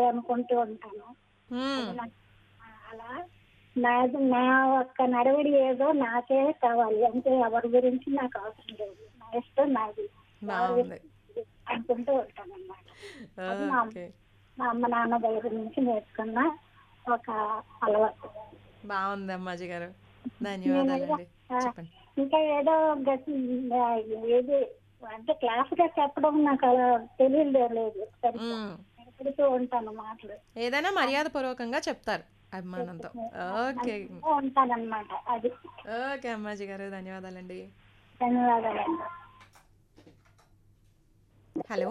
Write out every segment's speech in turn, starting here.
అనుకుంటూ ఉంటాను మ్మ్. అది నాకు అలా నాది నా ఒక్క నడవడి ఏదో నాకే కావాలి అంటే ఎవరి గురించి నాకు అవసరం లేదు నా ఇష్టం నాది ఎవరి బాగుంది ఇష్టం అనుకుంటూ ఉంటాను అన్నమాట అది మా ఓకే మా అమ్మ నాన్న దగ్గర నుంచి నేర్చుకున్న ఒక అలవాటు బాగుంది అమ్మాజీ గారు ధన్యవాదాలండి ఆ, చెప్పండి ఇంకా ఏదో గట్టి ఆ, ఏది అంటే క్లాస్ గా చెప్పడం నాకు అలా తెలియదు లేదు సరిగ్గా మ్మ్. పెడుతూ ఉంటాను మాటలు ఏదైనా మర్యాద పూర్వకంగా చెప్తారు అభిమానంతో ఓకే ఉంటానన్నమాట అది ఓకే అమ్మాజీ గారు ధన్యవాదాలండి ధన్యవాదాలండి హలో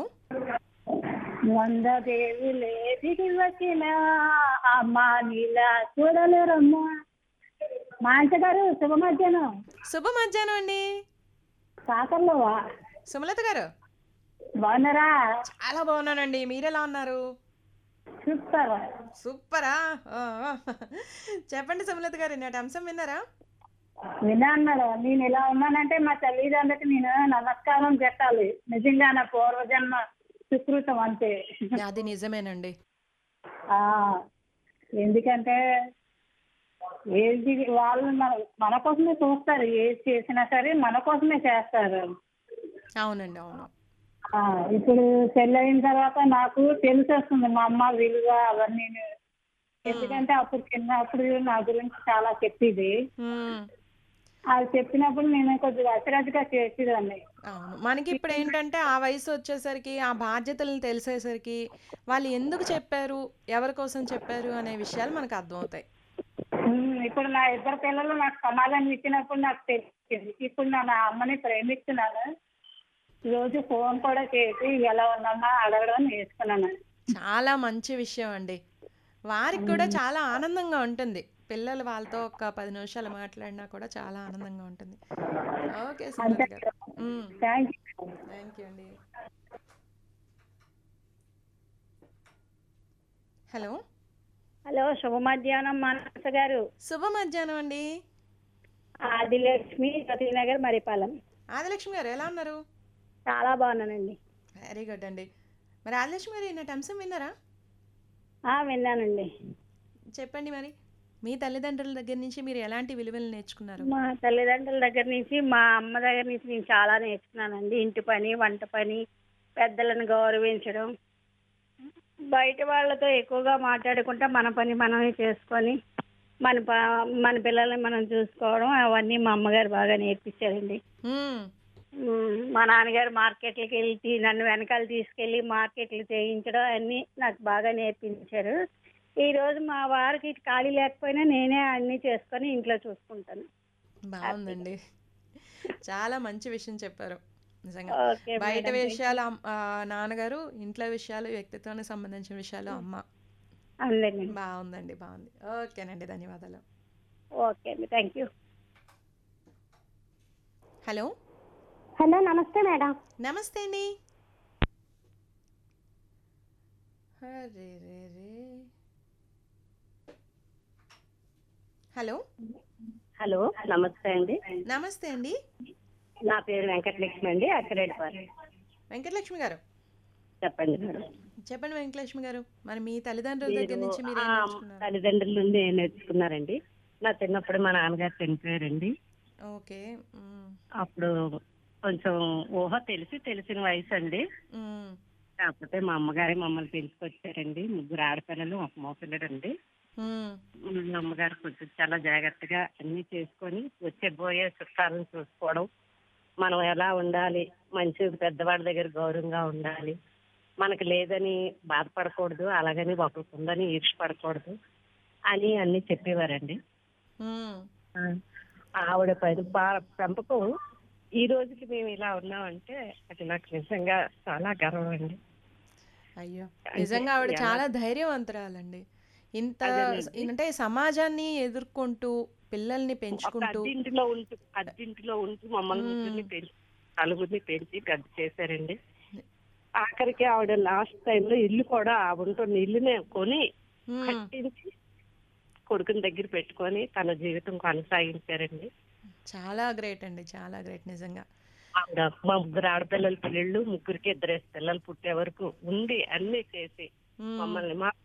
వందదేవి లేదిగి వచ్చిన అమ్మ నీలా చూడలేరమ్మా మాంచ గారు శుభ మధ్యాహ్నం శుభ మధ్యాహ్నం అండి కాకర్లోవా సుమలత గారు బాగున్నారా చాలా బాగున్నానండి మీరు ఎలా ఉన్నారు సూపర్ సూపరా ఆ, ఆ. చెప్పండి సుమలత గారు నేటి అంశం విన్నారా విన్నాను మేడం నేను ఇలా ఉన్నానంటే మా తల్లిదండ్రులకి నేను నమస్కారం పెట్టాలి నిజంగా నా పూర్వజన్మ సుకృతం అంతే అది నిజమేనండి ఆ ఎందుకంటే ఏది వాళ్ళు మన మన కోసమే చూస్తారు ఏది చేసినా సరే మన కోసమే చేస్తారు అవునండి అవును ఆ, ఇప్పుడు పెళ్ళయిన తర్వాత నాకు తెలిసి వస్తుంది మా అమ్మ విలువ అవన్నీ ఎందుకంటే అప్పుడు చిన్నప్పుడు నా గురించి చాలా చెప్పేది మ్మ్. అది చెప్పినప్పుడు నేను కొద్దిగా అతిరతిగా చేసేదాన్ని అవును మనకి ఇప్పుడు ఏంటంటే ఆ వయసు వచ్చేసరికి ఆ బాధ్యతలను తెలిసేసరికి వాళ్ళు ఎందుకు చెప్పారు ఎవరి కోసం చెప్పారు అనే విషయాలు మనకు అర్థమవుతాయి ఉమ్, ఇప్పుడు నా ఇద్దరు పిల్లలు నాకు సమాధానం ఇచ్చినప్పుడు నాకు తెలిసింది ఇప్పుడు నా నా అమ్మని ప్రేమిస్తున్నాను రోజు ఫోన్ కూడా చేసి ఎలా ఉన్నామా అడగడం నేర్చుకున్నాను చాలా మంచి విషయం అండి వారికి కూడా చాలా ఆనందంగా ఉంటుంది పిల్లలు వాళ్ళతో ఒక పది నిమిషాలు మాట్లాడినా కూడా చాలా ఆనందంగా ఉంటుంది okay Sumalatha garu thank you thank you అండి హలో హలో శుభ మధ్యాహ్నం మానస గారు శుభ మధ్యాహ్నం అండి ఆదిలక్ష్మి నగర్ మరిపాలెం ఆదిలక్ష్మి గారు ఎలా ఉన్నారు చాలా బాగున్నానండి వెరీ గుడ్ అండి మరి ఆదిలక్ష్మి గారు ఈనాటి అంశం విన్నారా ఆ, విన్నానండి చెప్పండి మరి మీ తల్లిదండ్రుల దగ్గర నుంచి మీరు ఎలాంటి విలువలు నేర్చుకున్నారు మా తల్లిదండ్రుల దగ్గర నుంచి మా అమ్మ దగ్గర నుంచి నేను చాలా నేర్చుకున్నానండి ఇంటి పని వంట పని పెద్దలను గౌరవించడం బయట వాళ్ళతో ఎక్కువగా మాట్లాడకుండా మన పని మనమే చేసుకొని మన ప- మన పిల్లల్ని మనం చూసుకోవడం అవన్నీ మా అమ్మగారు బాగా నేర్పించారండి మ్మ్. ఉమ్, మా నాన్నగారు మార్కెట్లకి వెళ్ళి తీ- నన్ను వెనకాల తీసుకెళ్ళి మార్కెట్లు చేయించడం అన్నీ నాకు బాగా నేర్పించారు ఈ రోజు మా వారికి ఖాళీ లేకపోయినా నేనే అన్నీ చేసుకొని ఇంట్లో చూసుకుంటాను బాగుందండి చాలా మంచి విషయం చెప్పారు నిజంగా ఓకే బయట మేడం. విషయాలు అమ్- ఆ, నాన్నగారు ఇంట్లో విషయాలు వ్యక్తిత్వానికి సంబంధించిన విషయాలు అమ్మ అవునండి బాగుందండి బాగుంది ఓకేనండి ధన్యవాదాలు ఓకే అండి థ్యాంక్ యూ హలో హలో నమస్తే మేడం నమస్తే అండి అరే రే రే హలో హలో నమస్తే అండి నమస్తే అండి నా పేరు వెంకటలక్ష్మి అండి అక్కడేటివారు వెంకటలక్ష్మి గారు చెప్పండి మేడం చెప్పండి వెంకటలక్ష్మి గారు మరి మీ తల్లిదండ్రుల దగ్గర నుంచి మీరు ఏం ఆ, నేర్చుకున్నారు తల్లిదండ్రుల నుండి ఏం నేర్చుకున్నారండి నా చిన్నప్పుడు మా నాన్నగారు చనిపోయారండి ఓకే మ్మ్. అప్పుడు కొంచెం ఊహ తెలిసి తెలిసిన వయసు అండి మ్మ్. కాకపోతే మా అమ్మగారే మమ్మల్ని పెంచుకొచ్చారండి ముగ్గురు ఆడపిల్లలు ఒక మోపిల్లడండి మ్మ్. మా అమ్మగారు కొంచెం చాలా జాగ్రత్తగా అన్ని చేసుకొని వచ్చే పోయే చుట్టాలను చూసుకోవడం మనం ఎలా ఉండాలి మంచి పెద్దవాడి దగ్గర గౌరవంగా ఉండాలి మనకు లేదని బాధపడకూడదు అలాగని ఒకరికి ఉందని ఈర్ష్పడకూడదు అని అన్ని చెప్పేవారండి మ్మ్. ఆ, ఆవిడ పది బా- పెంపకం ఈ రోజుకి మేము ఇలా ఉన్నామంటే అది నాకు నిజంగా చాలా గర్వం అండి అయ్యో అంటే నిజంగా ఆవిడ ఎలా- చాలా ధైర్యవంతురాలండి ఇంత అదేనండి. అంటే సమాజాన్ని ఎదుర్కొంటూ పిల్లల్ని ఒక పెంచుకుంటూ అద్దింటిలో ఉంటూ అద్దింటిలో ఉంటూ మమ్మల్ని మ్మ్. ముగ్గురిని పెంచి నలుగురిని పెంచి పెద్ద చేశారండి ఆఖరికి ఆవిడ లాస్ట్ టైంలో ఇల్లు కూడా ఆవిడ ఉంటున్న ఇల్లునే కొని మ్మ్. కట్టించి కొడుకుని దగ్గర పెట్టుకొని తన జీవితం కొనసాగించారండి చాలా గ్రేట్ అండి చాలా గ్రేట్ నిజంగా ఆవిడ మా ముగ్గురు ఆడపిల్లల పిల్లలు ముగ్గురికి ఇద్దరు పిల్లలు పుట్టే వరకు ఉండి అన్ని చేసి మ్మ్. మమ్మల్ని మా